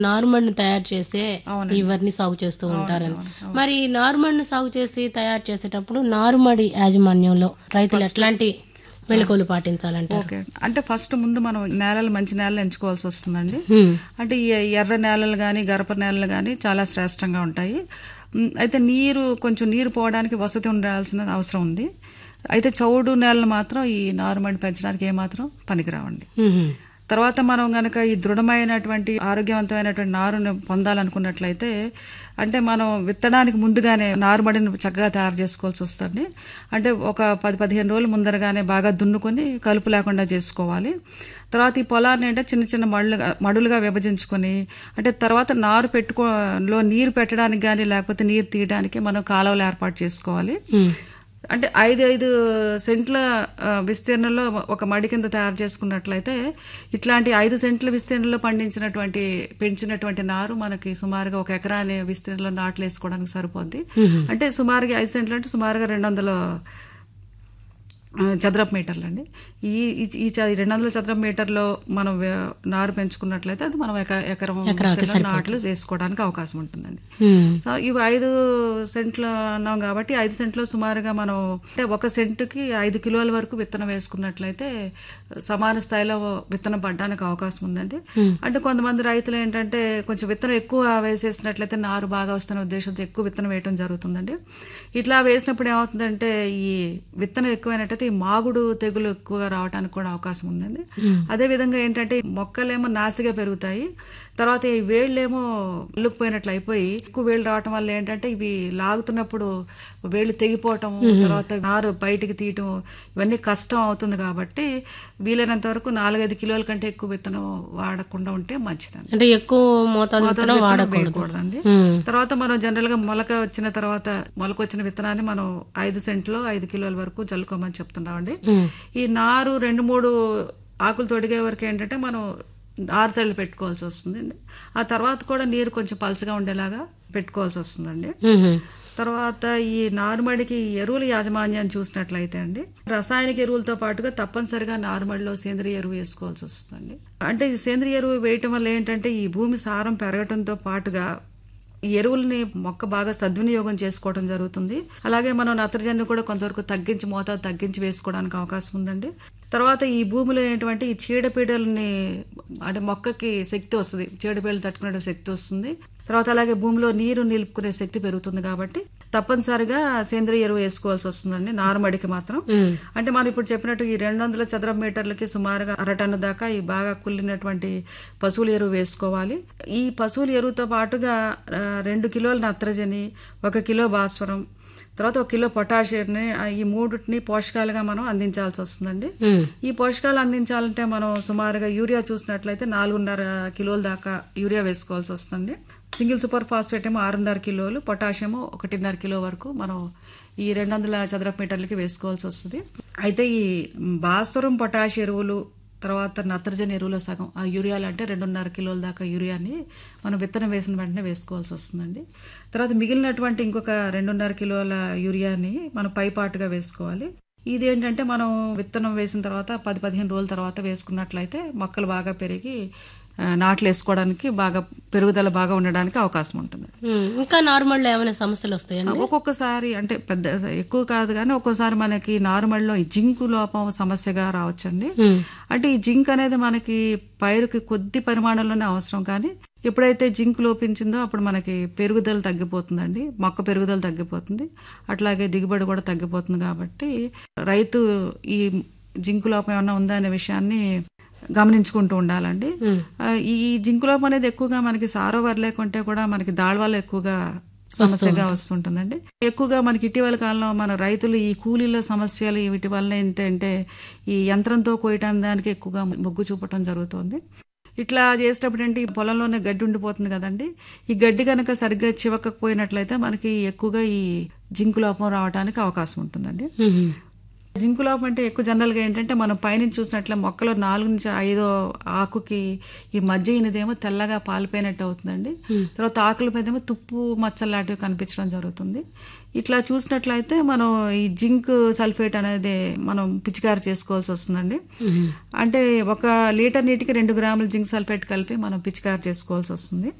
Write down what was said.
నారుమడిని తయారు చేసే అవునండి. ఇవన్నీ సాగు చేస్తూ ఉంటారని అవును, అవును. మరి నారుమడిని సాగు చేసి తయారు చేసేటప్పుడు నారుమడి యాజమాన్యంలో రైతులు ఎట్లాంటి మెళకువలు పాటించాలంటారు ఓకే అంటే ఫస్ట్ ముందు మనం నేలలు మంచి నేలలు ఎంచుకోవాల్సి వస్తుందండి హ్మ్. అంటే ఈ ఎర్ర నేలలు కానీ గరప నేలలు కానీ చాలా శ్రేష్టంగా ఉంటాయి మ్, అయితే నీరు కొంచెం నీరు పోవడానికి వసతి ఉండాల్సిన అవసరం ఉంది అయితే చౌడు నేలలు మాత్రం ఈ నారుమడి పెంచడానికి ఏమాత్రం పనికిరావండి హ్మ్. తర్వాత మనం గనక ఈ దృఢమైనటువంటి ఆరోగ్యవంతమైనటువంటి నారుని పొందాలనుకున్నట్లయితే అంటే మనం విత్తడానికి ముందుగానే నారుమడిని చక్కగా తయారు చేసుకోవాల్సి వస్తుంది అంటే ఒక పది పదిహేను రోజులు ముందరగానే బాగా దున్నుకొని కలుపు లేకుండా చేసుకోవాలి తర్వాత ఈ పొలాన్ని అంటే చిన్న చిన్న మడులుగా మడులుగా విభజించుకొని అంటే తర్వాత నారు పెట్టుకో లో నీరు పెట్టడానికి కానీ లేకపోతే నీరు తీయడానికి మనం కాలువలు ఏర్పాటు చేసుకోవాలి హ్మ్. అంటే ఐదు ఐదు సెంట్ల ఆ, విస్తీర్ణంలో ఒక మడి కింద తయారు చేసుకున్నట్లయితే ఇట్లాంటి ఐదు సెంట్ల విస్తీర్ణంలో పండించినటువంటి పెంచినటువంటి నారు మనకి సుమారుగా ఒక ఎకరాని విస్తీర్ణంలో నాట్లు వేసుకోవడానికి సరిపోద్ది అంటే సుమారుగా ఐదు సెంట్లు అంటే సుమారుగా రెండు వందల ఆ, చదరపు మీటర్లు అండి ఈ ఈ- ఈ చ- ఈ రెండు వందల చదరపు మీటర్లో మనం వే- నారు పెంచుకున్నట్లయితే అది మనం ఎక- ఎకరం విస్తీర్ణంలో నాట్లు వేసుకోవడానికి అవకాశం ఉంటుందండి హ్మ్. సో ఇవి ఐదు సెంట్లు అన్నాం కాబట్టి ఐదు సెంట్లో సుమారుగా మనం అంటే ఒక సెంటుకి ఐదు కిలోల వరకు విత్తనం వేసుకున్నట్లయితే సమాన స్థాయిలో విత్తనం పడడానికి అవకాశం ఉందండి అంటే కొంతమంది రైతులు ఏంటంటే కొంచెం విత్తనం ఎక్కువ వేసేసినట్లయితే నారు బాగా వస్తున్న ఉద్దేశంతో ఎక్కువ విత్తనం వేయడం జరుగుతుందండి ఇట్లా వేసినప్పుడు ఏమవుతుందంటే ఈ విత్తనం ఎక్కువైనట్టయితే ఈ మాగుడు తెగులు ఎక్కువగా రావడానికి కూడా అవకాశం ఉందండి అదే విధంగా ఏంటంటే ఈ మొక్కలేమో నాసిగా పెరుగుతాయి తర్వాత ఈ వేళ్ళేమో ఇల్లుకుపోయినట్లు అయిపోయి ఎక్కువ వేళ్ళు రావటం వల్ల ఏంటంటే ఇవి లాగుతున్నప్పుడు వేళ్ళు తెగిపోవటం తర్వాత నారు బయటికి తీయటం ఇవన్నీ కష్టం అవుతుంది కాబట్టి వీలైనంత వరకు నాలుగైదు కిలోల కంటే ఎక్కువ విత్తనం వాడకుండా ఉంటే మంచిదండి అంటే ఎక్కువ మోతాదు విత్తనం విత్తనం వాడకూడదు వేయకూడదండి హ్మ్. తర్వాత మనం జనరల్ గా మొలక వచ్చిన తర్వాత మొలక వచ్చిన విత్తనాన్ని మనం ఐదు సెంట్లో ఐదు కిలోల వరకు చల్లుకోమని చెప్తున్నామండి హ్మ్. ఈ నారు రెండు మూడు ఆకులు తొడిగే వరకు ఏంటంటే మనం ఆరుతళ్ళు పెట్టుకోవాల్సి వస్తుందండి ఆ తర్వాత కూడా నీరు కొంచెం పలచగా ఉండేలాగా పెట్టుకోవాల్సి వస్తుందండి హ్మ్. తర్వాత ఈ నారుమడికి ఎరువుల యాజమాన్యాన్ని చూసినట్లయితే అండి రసాయనిక ఎరువులతో పాటుగా తప్పనిసరిగా నారుమడిలో సేంద్రియ ఎరువు వేసుకోవాల్సి వస్తుందండి అంటే ఈ సేంద్రియ ఎరువు వేయటం వల్ల ఏంటంటే ఈ భూమి సారం పెరగటంతో పాటుగా ఈ ఎరువుల్ని మొక్క బాగా సద్వినియోగం చేసుకోవడం జరుగుతుంది అలాగే మనం నత్రజని కూడా కొంతవరకు తగ్గించి మోతాదు తగ్గించి వేసుకోవడానికి అవకాశం ఉందండి తర్వాత ఈ భూమిలో ఏంటంటే ఈ చీడపీడల్ని అంటే మొక్కకి శక్తి వస్తుంది చీడపీడలు తట్టుకునే శక్తి వస్తుంది తర్వాత అలాగే భూమిలో నీరు నిలుపుకునే శక్తి పెరుగుతుంది కాబట్టి తప్పనిసరిగా సేంద్రియ ఎరువు వేసుకోవాల్సి వస్తుందండి నారుమడికి మాత్రం హ్మ్. అంటే మనం ఇప్పుడు చెప్పినట్టు ఈ రెండు వందల చదరపు మీటర్లకి సుమారుగా అరటన్ను దాకా ఈ బాగా కుళ్ళినటువంటి పశువుల ఎరువు వేసుకోవాలి ఈ పశువుల ఎరువుతో పాటుగా ఆ, రెండు కిలోల నత్రజని ఒక కిలో భాస్వరం తర్వాత ఒక కిలో పొటాషియంని ఆ, ఈ మూడుని పోషకాలుగా మనం అందించాల్సి వస్తుందండి హ్మ్. ఈ పోషకాలు అందించాలంటే మనం సుమారుగా యూరియా చూసినట్లయితే నాలుగున్నర కిలోల దాకా యూరియా వేసుకోవాల్సి వస్తుంది సింగిల్ సూపర్ ఫాస్ఫేట్ ఏమో ఆరున్నర కిలోలు పొటాషియం ఒకటిన్నర కిలో వరకు మనం ఈ రెండు వందల చదరపు మీటర్లకి వేసుకోవాల్సి వస్తుంది అయితే ఈ భాస్వరం పొటాష్ ఎరువులు తర్వాత నత్రజని ఎరువులో సగం ఆ యూరియాలు అంటే రెండున్నర కిలోల దాకా యూరియాని మనం విత్తనం వేసిన వెంటనే వేసుకోవాల్సి వస్తుందండి తర్వాత మిగిలినటువంటి ఇంకొక రెండున్నర కిలోల యూరియాని మనం పైపాటుగా వేసుకోవాలి ఇది ఏంటంటే మనం విత్తనం వేసిన తర్వాత పది పదిహేను రోజుల తర్వాత వేసుకున్నట్లయితే మొక్కలు బాగా పెరిగి ఆ, నాట్లు వేసుకోవడానికి బాగా పెరుగుదల బాగా ఉండడానికి అవకాశం ఉంటుంది హ్మ్. ఇంకా నార్మల్ ఏమైనా సమస్యలు వస్తాయండి ఒక్కొక్కసారి అంటే పెద్ద ఎక్కువ కాదు కానీ ఒక్కోసారి మనకి నార్మల్లో ఈ జింకు లోపం సమస్యగా రావచ్చండి హ్మ్. అంటే ఈ జింక్ అనేది మనకి పైరుకి కొద్ది పరిమాణంలోనే అవసరం కానీ ఎప్పుడైతే జింక్ లోపించిందో అప్పుడు మనకి పెరుగుదల తగ్గిపోతుందండి మొక్క పెరుగుదల తగ్గిపోతుంది అట్లాగే దిగుబడి కూడా తగ్గిపోతుంది కాబట్టి రైతు ఈ జింకు లోపం ఏమైనా ఉందా అనే విషయాన్ని గమనించుకుంటూ ఉండాలండి హ్మ్. ఆ, ఈ జింకు లోపం అనేది ఎక్కువగా మనకి సారో లేకుంటే కూడా మనకి దాళ్వాళ్ళు ఎక్కువగా సమస్యగా వస్తుంటుందండి ఎక్కువగా మనకి ఇటీవల కాలంలో మన రైతులు ఈ కూలీల సమస్యలు వీటి వల్ల ఏంటంటే ఈ యంత్రంతో కోయటం దానికి ఎక్కువగా మొగ్గు చూపటం జరుగుతుంది ఇట్లా చేసేటప్పుడు ఏంటి ఈ పొలంలోనే గడ్డి ఉండిపోతుంది కదండి ఈ గడ్డి కనుక సరిగ్గా చివకపోయినట్లయితే మనకి ఎక్కువగా ఈ జింకు లోపం రావడానికి అవకాశం ఉంటుందండి హ్మ్. జింకు లోపం అంటే ఎక్కువ జనరల్గా ఏంటంటే మనం పైనుంచి చూసినట్లే మొక్కలో నాలుగు నుంచి ఐదో ఆకుకి ఈ మధ్య ఇనిదేమో తెల్లగా పాలిపోయినట్టు అవుతుందండి తర్వాత ఆకుల మీద ఏమో తుప్పు మచ్చలు లాంటివి కనిపించడం జరుగుతుంది ఇట్లా చూసినట్లయితే మనం ఈ జింక్ సల్ఫేట్ అనేది మనం పిచికారి చేసుకోవాల్సి వస్తుందండి అంటే ఒక లీటర్ నీటికి రెండు గ్రాముల జింక్ సల్ఫేట్ కలిపి మనం పిచికారి చేసుకోవాల్సి వస్తుంది